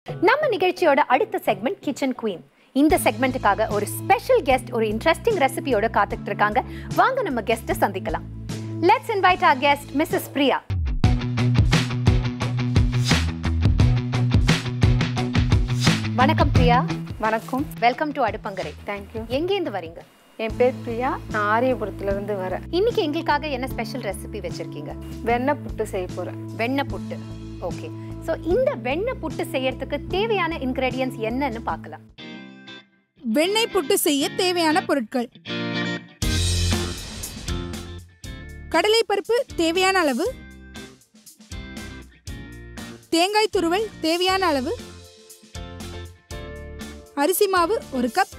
நம்ம நிகழ்ச்சியோட அடுத்த செக்மெண்ட் கிச்சன் குவீன் இந்த செக்மெண்ட்டுக்காக ஒரு ஸ்பெஷல் கெஸ்ட் ஒரு இன்ட்ரெஸ்டிங் ரெசிபியோட காத்துட்டு இருக்காங்க வாங்க நம்ம கெஸ்ட்டை சந்திக்கலாம் let's invite our guest Mrs Priya வணக்கம் பிரியா வணக்கம் வெல்கம் டு அடுப்பங்கரை தேங்க்யூ எங்கேருந்து வரீங்க என் பேர் பிரியா நான் ஆரியபுரத்துலேருந்து வரேன் இன்னைக்கு எங்களுக்காக என்ன ஸ்பெஷல் ரெசிபி வச்சிருக்கீங்க வெண்ணெய் புட்டு செய்ய போகிறேன் வெண்ணெய் புட்டு ஓகே ஸோ இந்த வெண்ணெய் புட்டு செய்யறதுக்கு தேவையான இன்கிரெடியன்ஸ் என்னன்னு பார்க்கலாம் வெண்ணெய் புட்டு செய்ய தேவையான பொருட்கள் கடலை பருப்பு தேவையான அளவு தேங்காய் துருவல் தேவையான அளவு அரிசி மாவு ஒரு கப்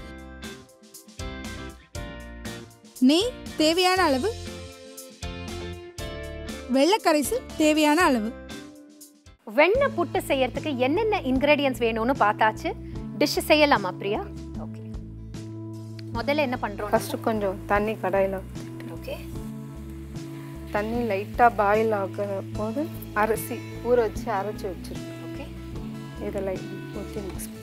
நெய் தேவையான அளவு வெள்ளக்கரைசு தேவையான அளவு வெண்ணெய் புட்டு செய்யறதுக்கு என்னென்ன இன்கிரெடியன்ஸ் வேணும்னு பார்த்தாச்சு டிஷ் செய்யலாமா பிரியா ஓகே முதல்ல என்ன பண்றோம் ஃபஸ்ட்டு கொஞ்சம் தண்ணி கடாயில் ஓகே தண்ணி லைட்டாக பாயில் ஆகிற போது அரிசி ஊற வச்சு அரைச்சி வச்சிருக்கேன் ஓகே இதை லைட் ஊற்றி மிக்ஸ் பண்ணி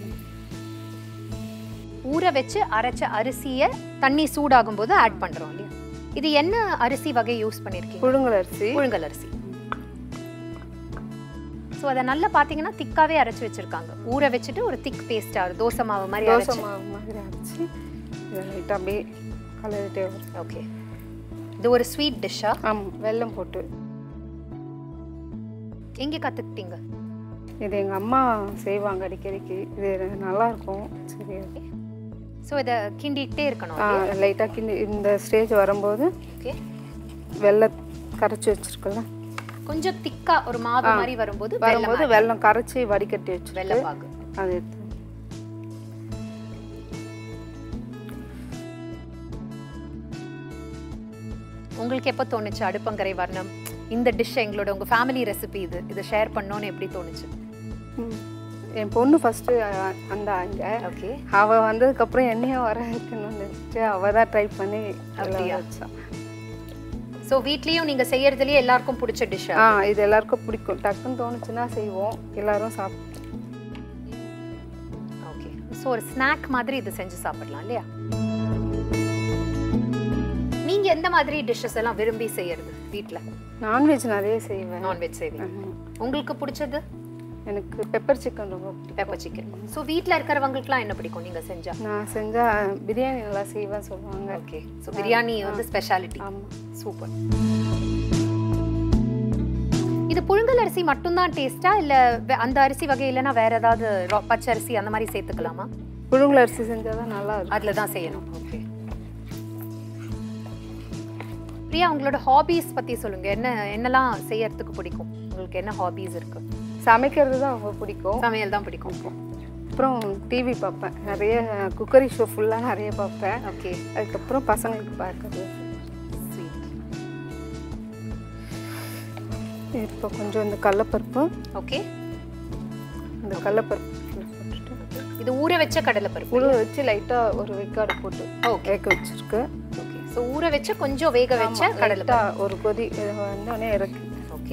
ஊற வச்சு அரைச்ச அரிசியை தண்ணி சூடாகும் போது ஆட் பண்றோம் இல்லையா இது என்ன அரிசி வகை யூஸ் பண்ணிருக்கீங்க புழுங்கல் அரிசி புழுங்கல் அரிசி ஸோ அதை நல்லா பார்த்தீங்கன்னா திக்காவே அரைச்சு வச்சிருக்காங்க ஊற வச்சுட்டு ஒரு திக் பேஸ்டா ஒரு தோசை மாவு மாதிரி தோசை அரைச்சு மாவு மாதிரி அரைச்சி இதை லைட்டாக அப்படியே கலரிட்டே வரும் ஓகே இது ஒரு ஸ்வீட் டிஷ்ஷா ஆமாம் வெல்லம் போட்டு எங்கே கற்றுக்கிட்டீங்க இது எங்கள் அம்மா செய்வாங்க அடிக்கடிக்கு இது நல்லா இருக்கும் சரி ஸோ இதை கிண்டிகிட்டே இருக்கணும் லைட்டாக கிண்டி இந்த ஸ்டேஜ் வரும்போது ஓகே வெள்ளை கரைச்சி வச்சிருக்கல கொஞ்சம் திக்கா ஒரு மாவு மாதிரி வரும்போது வரும்போது வெல்லம் கரைச்சி வடிகட்டி வச்சு வெள்ளை பாகு அதை எடுத்து உங்களுக்கு எப்போ தோணுச்சு அடுப்பங்கரை வர்ணம் இந்த டிஷ் எங்களோட உங்க ஃபேமிலி ரெசிபி இது இதை ஷேர் பண்ணோன்னு எப்படி தோணுச்சு ம். என் பொண்ணு ஃபஸ்ட்டு அந்த அங்கே ஓகே அவள் வந்ததுக்கப்புறம் என்னையும் வர வைக்கணும்னு நினச்சிட்டு அவள் தான் ட்ரை பண்ணி அப்படியா? எல்லாம் வச்சா ஸோ வீட்லயும் நீங்க செய்யறதுலயே எல்லாருக்கும் பிடிச்ச டிஷ் ஆ இது எல்லாருக்கும் பிடிக்கும் டக்குன்னு தோணுச்சுன்னா செய்வோம் எல்லாரும் சாப்பிட்டு ஓகே ஸோ ஒரு ஸ்நாக் மாதிரி இது செஞ்சு சாப்பிடலாம் இல்லையா நீங்க எந்த மாதிரி டிஷ்ஷஸ் எல்லாம் விரும்பி செய்யறது வீட்ல நான்வெஜ் நிறைய செய்வேன் நான்வெஜ் செய்வீங்க ஆமா. உங்களுக்கு பிடிச்சது எனக்கு பெப்பர் சிக்கன் ரொம்ப பிடிக்கும் பெப்பர் சிக்கன் ஸோ வீட்ல இருக்கிறவங்களுக்குலாம் என்ன பிடிக்கும் நீங்க செஞ்சா நான் செஞ்சால் பிரியாணி நல்லா செய்வேன் சொல்லுவாங்க ஓகே ஸோ பிரியாணி வந்து ஸ்பெஷாலிட்டி ஆமாம் சூப்பர் இது புழுங்கல் அரிசி மட்டும்தான் டேஸ்டா இல்ல வே- அந்த அரிசி வகை இல்லைன்னா வேற ஏதாவது ரா- பச்சை அரிசி அந்த மாதிரி சேர்த்துக்கலாமா புழுங்கல் அரிசி செஞ்சால் தான் நல்லா இருக்கும் அதுல தான் செய்யணும் ஓகே பிரியா உங்களோட ஹாபீஸ் பத்தி சொல்லுங்க என்ன என்னெல்லாம் செய்யறதுக்கு பிடிக்கும் உங்களுக்கு என்ன ஹாபீஸ் இருக்கு சமைக்கிறது தான் ரொம்ப பிடிக்கும் சமையல் தான் பிடிக்கும் அப்புறம் டிவி பார்ப்பேன் நிறைய குக்கரி ஷோ ஃபுல்லாக நிறைய பார்ப்பேன் ஓகே அதுக்கப்புறம் பசங்களுக்கு பார்க்கறது ஸ்வீட் இப்போ கொஞ்சம் இந்த கடலப்பருப்பு ஓகே இந்த கடலப்பருப்பு போட்டுட்டு இது ஊற வச்ச கடலை பருப்பு புழு வச்சு லைட்டாக ஒரு வெக்காடு போட்டு ஓகே வேக வச்சிருக்கு ஓகே ஸோ ஊற வச்ச கொஞ்சம் வேக வச்ச கடலை லைட்டா ஒரு கொதி இது வந்தோடனே இறக்கி ஓகே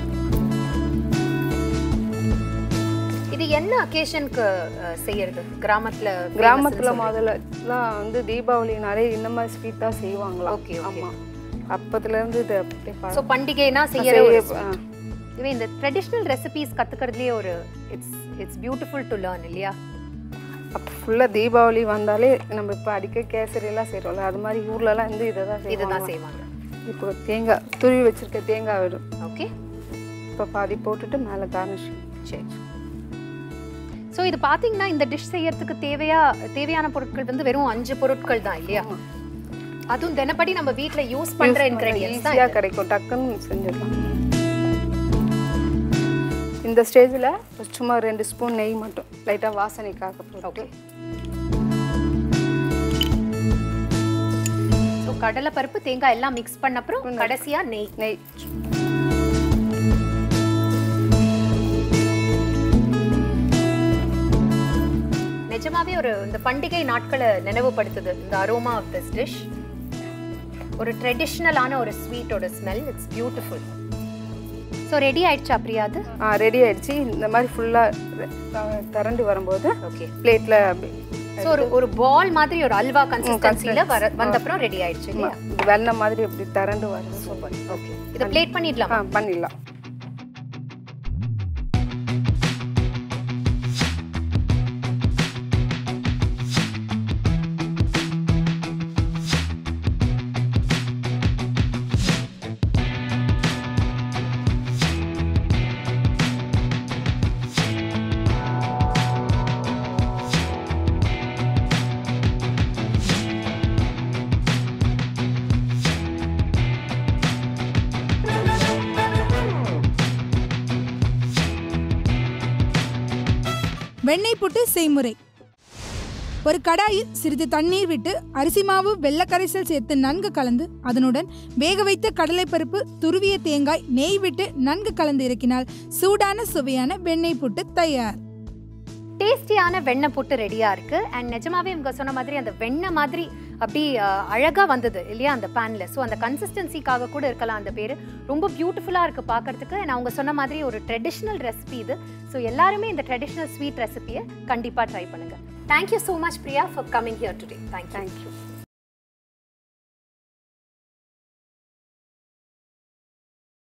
இது என்ன அக்கேஷனுக்கு செய்யறது கிராமத்துல கிராமத்துல முதல்லலாம் வந்து தீபாவளினாலே இந்த மாதிரி ஸ்வீட் தான் செய்வாங்களா Okay, okay. ஆமா அப்பத்துல இருந்து இது அப்படியே ஸோ பழக்கம். பண்டிகைனா செய்யற ஒரு செய்ய- ஆ. இதுவே இந்த ட்ரெடிஷ்னல் ரெசிபீஸ் கத்துக்கிறதுலயே ஒரு it's it's beautiful to learn இல்லையா அப்போ ஃபுல்லாக தீபாவளி வந்தாலே நம்ம இப்போ அடிக்க கேசரி எல்லாம் செய்கிறோம்ல அது மாதிரி ஊர்லலாம் வந்து இதை தான் இதுதான் செய்வாங்க செய்வாங்க இப்போ தேங்காய் துருவி வச்சிருக்க தேங்காய் விடும் ஓகே இப்போ பாதி போட்டுட்டு மேலே கார்னிஷ் சரி ஸோ இது பார்த்தீங்கன்னா இந்த டிஷ் செய்யறதுக்கு தேவையா தேவையான பொருட்கள் வந்து வெறும் அஞ்சு பொருட்கள் தான் இல்லையா அதுவும் தினப்படி நம்ம வீட்ல யூஸ் பண்ற இன்கிரெடியன்ஸ் தான் ஈஸியாக கிடைக்கும் டக்குன்னு செஞ்சிடலாம் இந்த ஸ்டேஜில் சும்மா ரெண்டு ஸ்பூன் நெய் மட்டும் லைட்டாக வாசனைக்காக போட்டு ஓகே ஸோ கடலை பருப்பு தேங்காய் எல்லாம் மிக்ஸ் பண்ண அப்புறம் கடைசியா நெய் நெய் நிஜமாவே ஒரு இந்த பண்டிகை நாட்களை நினைவுபடுத்துது இந்த அரோமா ஆஃப் திஸ் டிஷ் ஒரு ட்ரெடிஷ்னலான ஒரு ஸ்வீட்டோட smell it's beautiful so ready ஆயிடுச்சா பிரியா அது ரெடி ஆயிடுச்சு இந்த மாதிரி ஃபுல்லாக திரண்டு வரும்போது ஓகே பிளேட்டில் ஸோ ஒரு ஒரு பால் மாதிரி ஒரு அல்வா கன்சிஸ்டன்சில வர வந்த அப்புறம் ரெடி ஆயிடுச்சு இல்லையா வெள்ளம் மாதிரி இப்படி திரண்டு வருது சூப்பர் ஓகே இதை பிளேட் பண்ணிடலாம் ஆ பண்ணிடலாம் வெண்ணெய் புட்டு செய்முறை ஒரு கடாயில் சிறிது தண்ணீர் விட்டு அரிசி மாவு வெள்ளை கரைசல் சேர்த்து நன்கு கலந்து அதனுடன் வேக வைத்த கடலைப்பருப்பு துருவிய தேங்காய் நெய் விட்டு நன்கு கலந்து இறக்கினால் சூடான சுவையான வெண்ணெய் புட்டு தயார் டேஸ்டியான வெண்ணெய் புட்டு ரெடியா இருக்கு அண்ட் நிஜமாவே இவங்க சொன்ன மாதிரி அந்த வெண்ணெய் மாதிரி அப்படி அஹ், அழகா வந்தது இல்லையா அந்த பேன்ல ஸோ அந்த கன்சிஸ்டன்சிக்காக கூட இருக்கலாம் அந்த பேர் ரொம்ப பியூட்டிஃபுல்லா இருக்கு பார்க்கறதுக்கு and அவங்க சொன்ன மாதிரி ஒரு ட்ரெடிஷ்னல் ரெசிபி இது ஸோ எல்லாருமே இந்த ட்ரெடிஷ்னல் ஸ்வீட் ரெசிபியை கண்டிப்பா ட்ரை பண்ணுங்க thank you so much Priya for coming here today thank you thank you